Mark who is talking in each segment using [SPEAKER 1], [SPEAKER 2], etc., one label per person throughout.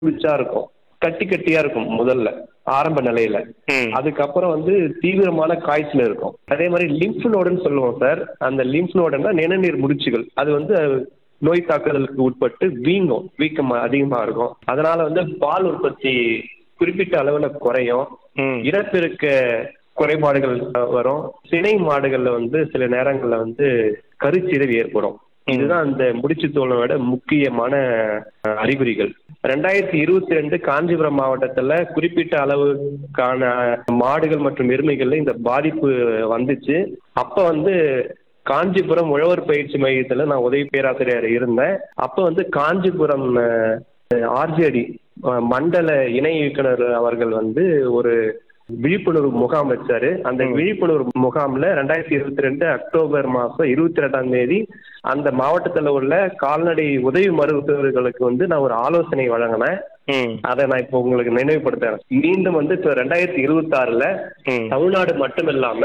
[SPEAKER 1] குளிச்சா இருக்கும் கட்டி கட்டியா இருக்கும் முதல்ல ஆரம்ப நிலையில
[SPEAKER 2] ம்.
[SPEAKER 1] அதுக்கப்புறம் வந்து தீவிரமான காய்ச்சல் இருக்கும் அதே மாதிரி லிம்ஃப் நோடுன்னு சொல்லுவோம் சார் அந்த லிம்ஃப் நோடுன்னா நிணநீர் முடிச்சுகள் அது வந்து நோய் தாக்குதலுக்கு உட்பட்டு வீங்கும் வீக்கம் அதிகமா இருக்கும் அதனால வந்து பால் உற்பத்தி குறிப்பிட்ட அளவுல குறையும்
[SPEAKER 2] ம்.
[SPEAKER 1] இனப்பெருக்க குறைபாடுகள் அஹ், வரும் சினை மாடுகள்ல வந்து சில நேரங்கள்ல வந்து கருச்சிதைவு ஏற்படும் இதுதான் அந்த முடிச்சு தோலோட முக்கியமான அஹ், அறிகுறிகள் ரெண்டாயிரத்தி இருபத்தி ரெண்டு காஞ்சிபுரம் மாவட்டத்துல குறிப்பிட்ட அளவுக்கான மாடுகள் மற்றும் எருமைகள்ல இந்த பாதிப்பு வந்துச்சு அப்ப வந்து காஞ்சிபுரம் உழவர் பயிற்சி மையத்துல நான் உதவி பேராசிரியர் இருந்தேன் அப்ப வந்து காஞ்சிபுரம் ஆர்ஜேடி மண்டல இணை இயக்குனர் அவர்கள் வந்து ஒரு விழிப்புணர்வு முகாம் வச்சாரு அந்த விழிப்புணர்வு முகாம்ல ரெண்டாயிரத்தி இருபத்தி ரெண்டு அக்டோபர் மாசம் இருபத்தி ரெண்டாம் தேதி அந்த மாவட்டத்துல உள்ள கால்நடை உதவி மருத்துவர்களுக்கு வந்து நான் ஒரு ஆலோசனை வழங்கினேன்
[SPEAKER 2] ம்.
[SPEAKER 1] அதை நான் இப்போ உங்களுக்கு நினைவுபடுத்துறேன் மீண்டும் வந்து இப்போ ரெண்டாயிரத்தி இருபத்தி ஆறுல
[SPEAKER 2] ம்.
[SPEAKER 1] தமிழ்நாடு மட்டும் இல்லாம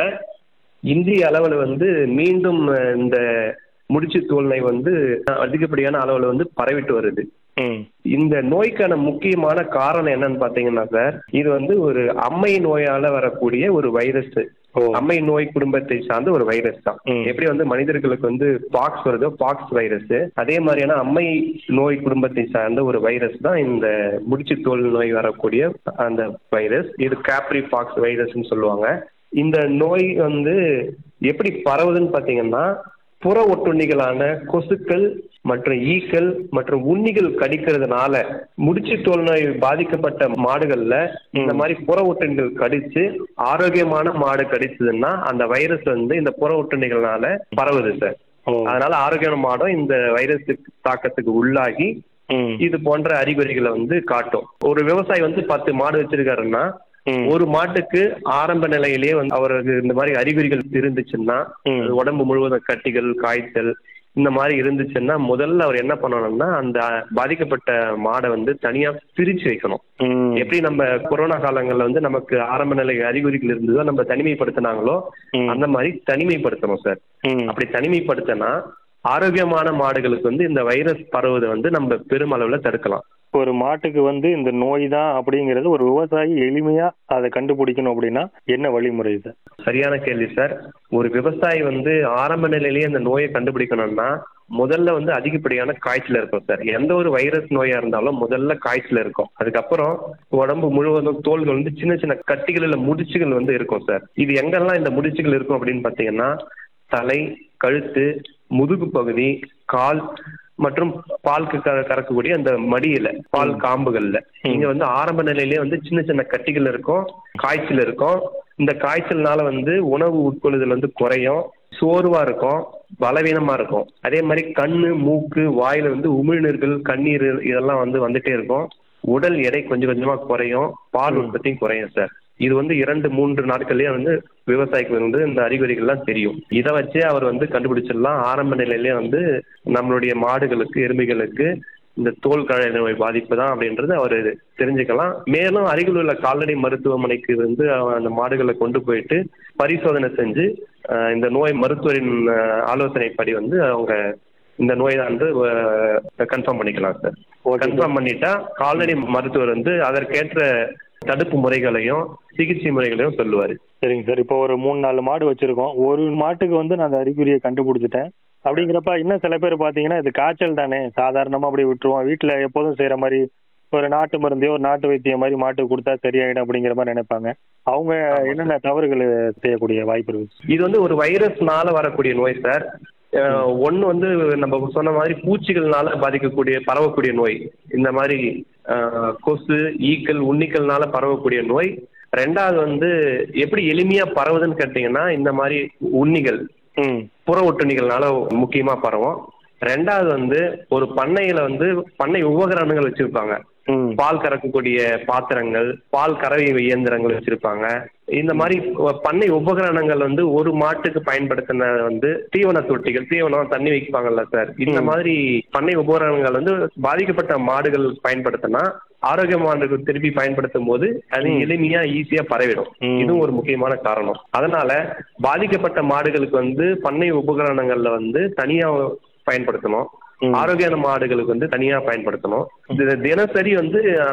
[SPEAKER 1] இந்திய அளவுல வந்து மீண்டும் அஹ், இந்த முடிச்சு தோல்நோய் வந்து அதிகப்படியான அளவுல வந்து பரவிட்டு வருது
[SPEAKER 2] ம்.
[SPEAKER 1] இந்த நோய்க்கான முக்கியமான காரணம் என்னன்னு பாத்தீங்கன்னா சார் இது வந்து ஒரு அம்மை நோயால வரக்கூடிய ஒரு வைரஸ்
[SPEAKER 2] ஓ.
[SPEAKER 1] அம்மை நோய் குடும்பத்தை சார்ந்த ஒரு வைரஸ் தான்
[SPEAKER 2] ம்.
[SPEAKER 1] எப்படி வந்து மனிதர்களுக்கு வந்து பாக்ஸ் வருதோ பாக்ஸ் வைரஸ் அதே மாதிரியான அம்மை நோய் குடும்பத்தை சார்ந்த ஒரு வைரஸ் தான் இந்த முடிச்சு தோல் நோய் வரக்கூடிய அந்த வைரஸ் இது கேப்ரி பாக்ஸ் வைரஸ்னு சொல்லுவாங்க இந்த நோய் வந்து எப்படி பரவுதுன்னு பாத்தீங்கன்னா புற ஒட்டுண்ணிகளான கொசுக்கள் மற்றும் ஈக்கள் மற்றும் உண்ணிகள் கடிக்கிறதுனால முடிச்சு தோல் நோய் பாதிக்கப்பட்ட மாடுகள்ல இந்த மாதிரி புற ஒட்டுண்ணிகள் கடிச்சு ஆரோக்கியமான மாடு கடிச்சதுன்னா அந்த வைரஸ் வந்து இந்த புற ஒட்டுண்ணிகள்னால பரவுது சார்
[SPEAKER 2] ஓ.
[SPEAKER 1] அதனால ஆரோக்கியமான மாடும் இந்த வைரஸ் தாக்கத்துக்கு உள்ளாகி
[SPEAKER 2] ம்.
[SPEAKER 1] இது போன்ற அறிகுறிகளை வந்து காட்டும் ஒரு விவசாயி வந்து பத்து மாடு வச்சிருக்காருன்னா
[SPEAKER 2] ம்.
[SPEAKER 1] ஒரு மாட்டுக்கு ஆரம்ப நிலையிலேயே வந்து அவருக்கு இந்த மாதிரி அறிகுறிகள் இருந்துச்சுன்னா
[SPEAKER 2] ம்.
[SPEAKER 1] அது உடம்பு முழுவதும் கட்டிகள் காய்ச்சல் இந்த மாதிரி இருந்துச்சுன்னா முதல்ல அவர் என்ன பண்ணணும்னா அந்த பாதிக்கப்பட்ட மாடை வந்து தனியா பிரிச்சு வைக்கணும்
[SPEAKER 2] ம்.
[SPEAKER 1] எப்படி நம்ம கொரோனா காலங்கள்ல வந்து நமக்கு ஆரம்ப நிலை அறிகுறிகள் இருந்ததோ நம்ம தனிமைப்படுத்தினாங்களோ
[SPEAKER 2] ம்.
[SPEAKER 1] அந்த மாதிரி தனிமைப்படுத்தணும் சார்
[SPEAKER 2] ம்.
[SPEAKER 1] அப்படி தனிமைப்படுத்தினா ஆரோக்கியமான மாடுகளுக்கு வந்து இந்த வைரஸ் பரவுவதை வந்து நம்ம பெருமளவுல தடுக்கலாம்
[SPEAKER 2] ஒரு மாட்டுக்கு வந்து இந்த நோய் தான் அப்படிங்கிறது ஒரு விவசாயி எளிமையா அதை கண்டுபிடிக்கணும் அப்படின்னா என்ன வழிமுறை சார்
[SPEAKER 1] சரியான கேள்வி சார் ஒரு விவசாயி வந்து ஆரம்ப நிலையிலேயே அந்த நோயை கண்டுபிடிக்கணும்னா முதல்ல வந்து அதிகப்படியான காய்ச்சல் இருக்கும் சார் எந்த ஒரு வைரஸ் நோயா இருந்தாலும் முதல்ல காய்ச்சல் இருக்கும் அதுக்கப்புறம் உடம்பு முழுவதும் தோல்கள் வந்து சின்ன சின்ன கட்டிகள் இல்ல முடிச்சுகள் வந்து இருக்கும் சார் இது எங்கெல்லாம் இந்த முடிச்சுகள் இருக்கும் அப்படின்னு பாத்தீங்கன்னா தலை கழுத்து முதுகு பகுதி கால் மற்றும் பால்க்கு க- கறக்கக்கூடிய அந்த மடியில பால் காம்புகள்ல இங்க வந்து ஆரம்ப நிலையிலேயே வந்து சின்ன சின்ன கட்டிகள் இருக்கும் காய்ச்சல் இருக்கும் இந்த காய்ச்சல்னால வந்து உணவு உட்கொள்ளுதல் வந்து குறையும் சோர்வா இருக்கும் பலவீனமா இருக்கும் அதே மாதிரி கண்ணு மூக்கு வாயில வந்து உமிழ்நீர்கள் கண்ணீர் இதெல்லாம் வந்து வந்துட்டே இருக்கும் உடல் எடை கொஞ்சம் கொஞ்சமா குறையும் பால் உற்பத்தியும் குறையும் சார் இது வந்து இரண்டு மூன்று நாட்கள்லயே வந்து விவசாயிக்கு வந்து இந்த அறிகுறிகள்லாம் தெரியும் இதை வச்சே அவர் வந்து கண்டுபிடிச்சிடலாம் ஆரம்ப நிலையிலேயே வந்து நம்மளுடைய மாடுகளுக்கு எருமைகளுக்கு இந்த தோல் கழை நோய் பாதிப்பு தான் அப்படின்றது அவர் தெரிஞ்சுக்கலாம் மேலும் அருகில் உள்ள கால்நடை மருத்துவமனைக்கு வந்து அவ- அந்த மாடுகளை கொண்டு போயிட்டு பரிசோதனை செஞ்சு அஹ், இந்த நோய் மருத்துவரின் அஹ், ஆலோசனைப்படி வந்து அவங்க இந்த நோயை வந்து கன்ஃபார்ம் பண்ணிக்கலாம் சார்
[SPEAKER 2] Okay.
[SPEAKER 1] கன்ஃபார்ம் பண்ணிட்டா கால்நடை மருத்துவர் வந்து அதற்கேற்ற தடுப்பு முறைகளையும் சிகிச்சை முறைகளையும் சொல்லுவாரு
[SPEAKER 2] சரிங்க சார் இப்போ ஒரு மூணு நாலு மாடு வச்சிருக்கோம் ஒரு மாட்டுக்கு வந்து நான் அந்த அறிகுறியை கண்டுபிடிச்சிட்டேன் அப்படிங்கிறப்ப இன்னும் சில பேர் பார்த்தீங்கன்னா இது காய்ச்சல் தானே சாதாரணமாக அப்படி விட்டுருவோம் வீட்டில் எப்போதும் செய்கிற மாதிரி ஒரு நாட்டு மருந்தையோ ஒரு நாட்டு வைத்தியம் மாதிரி மாட்டுக்கு கொடுத்தா சரியாயிடும் அப்படிங்கிற மாதிரி நினைப்பாங்க அவங்க என்னென்ன தவறுகள் செய்யக்கூடிய வாய்ப்பு இருக்கு
[SPEAKER 1] இது வந்து ஒரு வைரஸ்னால வரக்கூடிய நோய் சார் ஒன்று வந்து நம்ம சொன்ன மாதிரி பூச்சிகள்னால பாதிக்கக்கூடிய பரவக்கூடிய நோய் இந்த மாதிரி அஹ், கொசு ஈக்கள் உண்ணிக்கள்னால பரவக்கூடிய நோய் ரெண்டாவது வந்து எப்படி எளிமையா பரவுதுன்னு கேட்டீங்கன்னா இந்த மாதிரி உண்ணிகள்
[SPEAKER 2] ம்
[SPEAKER 1] புற ஒட்டுண்ணிகள்னால முக்கியமா பரவும் ரெண்டாவது வந்து ஒரு பண்ணையில வந்து பண்ணை உபகரணங்கள் வச்சிருப்பாங்க
[SPEAKER 2] ம்
[SPEAKER 1] பால் கறக்கக்கூடிய பாத்திரங்கள் பால் கறவை இயந்திரங்கள் வச்சிருப்பாங்க இந்த மாதிரி பண்ணை உபகரணங்கள் வந்து ஒரு மாட்டுக்கு பயன்படுத்தின வந்து தீவன தொட்டிகள் தீவனம் தண்ணி வைப்பாங்கல்ல சார் இந்த மாதிரி பண்ணை உபகரணங்கள் வந்து பாதிக்கப்பட்ட மாடுகள் பயன்படுத்தினா ஆரோக்கியமானது திருப்பி பயன்படுத்தும் போது அது எளிமையா ஈஸியா பரவிடும்
[SPEAKER 2] ம்.
[SPEAKER 1] இதுவும் ஒரு முக்கியமான காரணம் அதனால பாதிக்கப்பட்ட மாடுகளுக்கு வந்து பண்ணை உபகரணங்கள்ல வந்து தனியா பயன்படுத்தணும்
[SPEAKER 2] ம்.
[SPEAKER 1] ஆரோக்கியமான மாடுகளுக்கு வந்து தனியா பயன்படுத்தணும் இது தினசரி வந்து